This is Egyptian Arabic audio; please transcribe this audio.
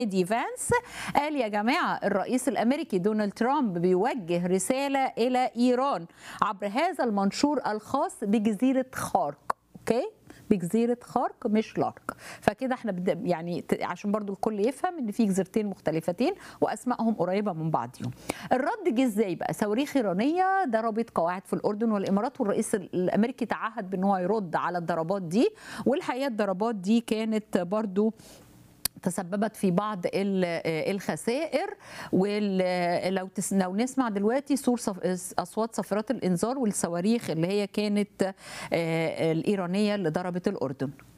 دي فانس قال يا جماعة الرئيس الأمريكي دونالد ترامب بيوجه رسالة إلى إيران عبر هذا المنشور الخاص بجزيرة خارق أوكي بجزيرة خارق مش لارك فكده احنا بد... يعني ت- عشان برضو الكل يفهم ان في جزيرتين مختلفتين واسمائهم قريبة من بعضهم الرد جه ازاي بقى صواريخ ايرانية ضربت قواعد في الاردن والامارات والرئيس الامريكي تعهد بان هو يرد على الضربات دي والحقيقة الضربات دي كانت برضو تسببت في بعض ال- الخسائر ولو تس... لو نسمع دلوقتي صور صف... اصوات صفارات الانذار والصواريخ اللي هي كانت آه، الايرانيه اللي ضربت الاردن